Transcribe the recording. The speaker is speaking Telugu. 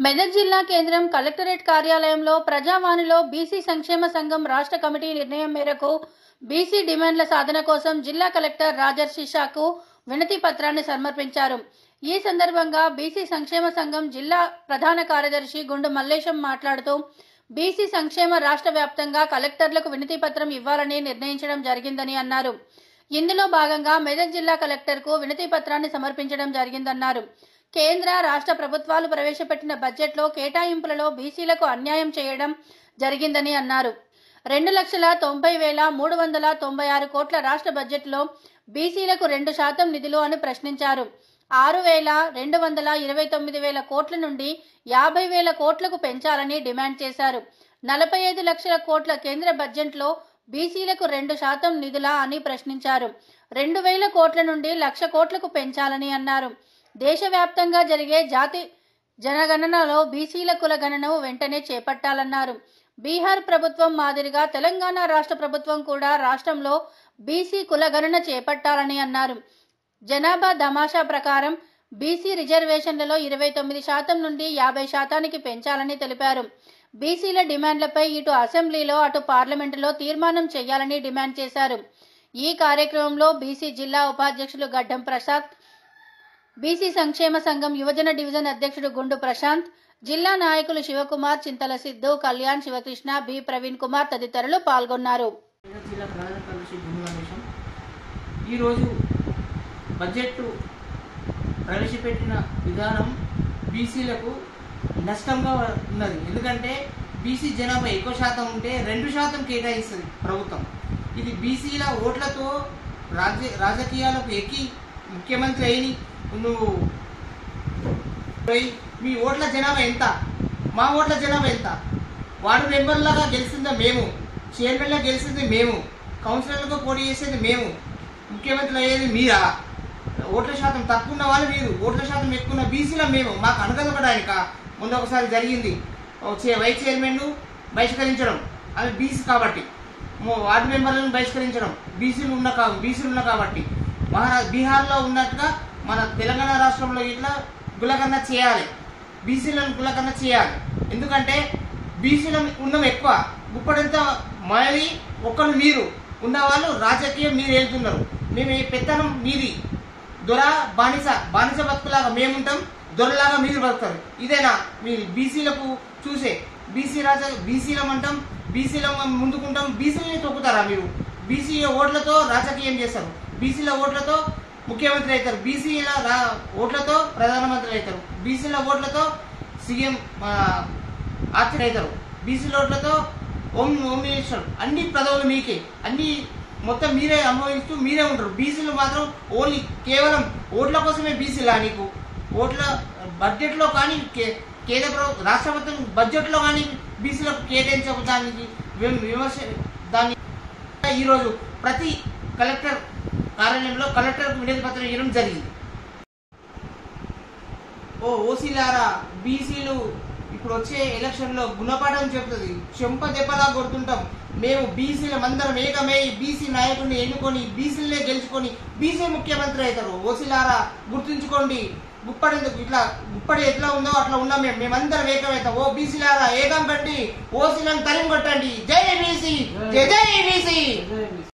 మెదక్ జిల్లా కేంద్రం కలెక్టరేట్ కార్యాలయంలో ప్రజావాణిలో బీసీ సంక్షేమ సంఘం రాష్ట్ర కమిటీ నిర్ణయం మేరకు బీసీ డిమాండ్ల సాధన కోసం జిల్లా కలెక్టర్ రాజర్షి షాకు వినతి పత్రాన్ని సమర్పించారు ఈ సందర్భంగా బీసీ సంక్షేమ సంఘం జిల్లా ప్రధాన కార్యదర్శి గుండు మల్లేశం మాట్లాడుతూ బీసీ సంక్షేమ రాష్ట్ర వ్యాప్తంగా కలెక్టర్లకు వినతి పత్రం ఇవ్వాలని నిర్ణయించడం జరిగిందని అన్నారు ఇందులో భాగంగా మెదక్ జిల్లా కలెక్టర్కు వినతి పత్రాన్ని సమర్పించడం జరిగిందన్నారు కేంద్ర రాష్ట్ర ప్రభుత్వాలు ప్రవేశపెట్టిన బడ్జెట్లో కేటాయింపులలో బీసీలకు అన్యాయం చేయడం జరిగిందని అన్నారు రెండు లక్షల తొంభై వేల మూడు వందల తొంభై ఆరు కోట్ల రాష్ట్ర బడ్జెట్లో బీసీలకు రెండు శాతం నిధులు అని ప్రశ్నించారు ఆరు వేల రెండు వందల ఇరవై తొమ్మిది వేల కోట్ల నుండి యాభై వేల కోట్లకు పెంచాలని డిమాండ్ చేశారు నలభై ఐదు లక్షల కోట్ల కేంద్ర బడ్జెట్లో బీసీలకు రెండు శాతం నిధులా అని ప్రశ్నించారు రెండు వేల కోట్ల నుండి లక్ష కోట్లకు పెంచాలని అన్నారు దేశవ్యాప్తంగా జరిగే జాతి జనగణనలో బీసీల కుల గణనను వెంటనే చేపట్టాలన్నారు బీహార్ ప్రభుత్వం మాదిరిగా తెలంగాణ రాష్ట్ర ప్రభుత్వం కూడా రాష్ట్రంలో బీసీ కులగణన చేపట్టాలని అన్నారు జనాభా దమాషా ప్రకారం బీసీ రిజర్వేషన్లలో ఇరవై తొమ్మిది శాతం నుండి యాభై శాతానికి పెంచాలని తెలిపారు బీసీల డిమాండ్లపై ఇటు అసెంబ్లీలో అటు పార్లమెంటులో తీర్మానం చేయాలని డిమాండ్ చేశారు ఈ కార్యక్రమంలో బీసీ జిల్లా ఉపాధ్యక్షులు గడ్డం ప్రసాద్ బీసీ సంక్షేమ సంఘం యువజన డివిజన్ అధ్యక్షుడు గుండు ప్రశాంత్ జిల్లా నాయకులు శివకుమార్ చింతల సిద్ధు కళ్యాణ్ శివకృష్ణ బి ప్రవీణ్ కుమార్ తదితరులు పాల్గొన్నారు మెదక్ జిల్లా ప్రధాన కార్యదర్శి గుండు గణేశం ఈరోజు బడ్జెట్ ప్రవేశపెట్టిన విధానం బీసీలకు నష్టంగా ఉన్నది ఎందుకంటే బీసీ జనాభా ఎక్కువ శాతం ఉంటే రెండు శాతం కేటాయిస్తుంది ప్రభుత్వం ఇది బీసీల ఓట్లతో రాజ్య రాజకీయాలకు ఎక్కి ముఖ్యమంత్రి అయిని నువ్వు పోయి మీ ఓట్ల జనాభా ఎంత మా ఓట్ల జనాభా ఎంత వార్డు మెంబర్లాగా గెలిచిందా మేము చైర్మన్గా గెలిచింది మేము కౌన్సిలర్గా పోటీ చేసేది మేము ముఖ్యమంత్రి అయ్యేది మీరా ఓట్ల శాతం తక్కువ ఉన్న వాళ్ళు మీరు ఓట్ల శాతం ఎక్కువ ఉన్న బీసీలో మేము మాకు అనగదొకడానిక ముందు ఒకసారి జరిగింది ఓ చే వైస్ చైర్మన్ బహిష్కరించడం అది బీసీ కాబట్టి మో- వార్డు మెంబర్లను బహిష్కరించడం బీసీలు ఉన్న కా బీసీలు ఉన్న కాబట్టి మహారా బీహార్లో ఉన్నట్టుగా మన తెలంగాణ రాష్ట్రంలో ఇట్లా గులకన్న చేయాలి బీసీలను గులకన్న చేయాలి ఎందుకంటే బీసీల ఉన్నం ఎక్కువ గుప్పడంత మాది ఒక్కరు మీరు ఉన్నవాళ్ళు రాజకీయం మీరు వెళ్తున్నారు మేము ఈ పెత్తనం మీది దొర బానిస బానిస బతుకులాగా మేముంటాం దొరలాగా మీరు బతుకుతారు ఇదేనా మీరు బీసీలకు చూసే బీసీ రాజ బీసీలం అంటాం బీసీలం ముందుకుంటాం బీసీలని తొక్కుతారా మీరు బీసీ ఓట్లతో రాజకీయం చేస్తారు బీసీల ఓట్లతో ముఖ్యమంత్రి అవుతారు బీసీల రా ఓట్లతో ప్రధానమంత్రి అవుతారు బీసీల ఓట్లతో సీఎం ఆర్చర్ అవుతారు బీసీల ఓట్లతో హోమ్ హోమ్ మినిస్టర్ అన్ని పదవులు మీకే అన్ని మొత్తం మీరే అనుభవిస్తూ మీరే ఉంటారు బీసీలు మాత్రం ఓన్లీ కేవలం ఓట్ల కోసమే బీసీలా నీకు ఓట్ల బడ్జెట్లో కానీ కే- కేంద్ర ప్రభుత్వం రాష్ట్ర ప్రభుత్వం బడ్జెట్లో కానీ బీసీలకు కేటాయించడానికి విమ- విమర్శ దాన్ని ఈరోజు ప్రతి కలెక్టర్ కార్యాలయంలో కలెక్టర్కు వినతి పత్రం ఇవ్వడం జరిగింది ఓ ఓసీలారా బీసీలు ఇప్పుడు వచ్చే ఎలక్షన్లో గుణపాఠం చెప్తుంది చెంప దెబ్బలా కొడుతుంటాం మేము బీసీల మందరం ఏకమై బీసీ నాయకుడిని ఎన్నుకొని బీసీలనే గెలుచుకొని బీసీ ముఖ్యమంత్రి అవుతారు ఓసీలారా గుర్తుంచుకోండి గుప్పడి ఇట్లా గుప్పడి ఎట్లా ఉందో అట్లా ఉన్నాం మేము మేమందరం ఏకమవుతాం ఓ బీసీలారా ఏకం కట్టి ఓసీలను తరిమి కొట్టండి జై బీసీ జై జై బీసీ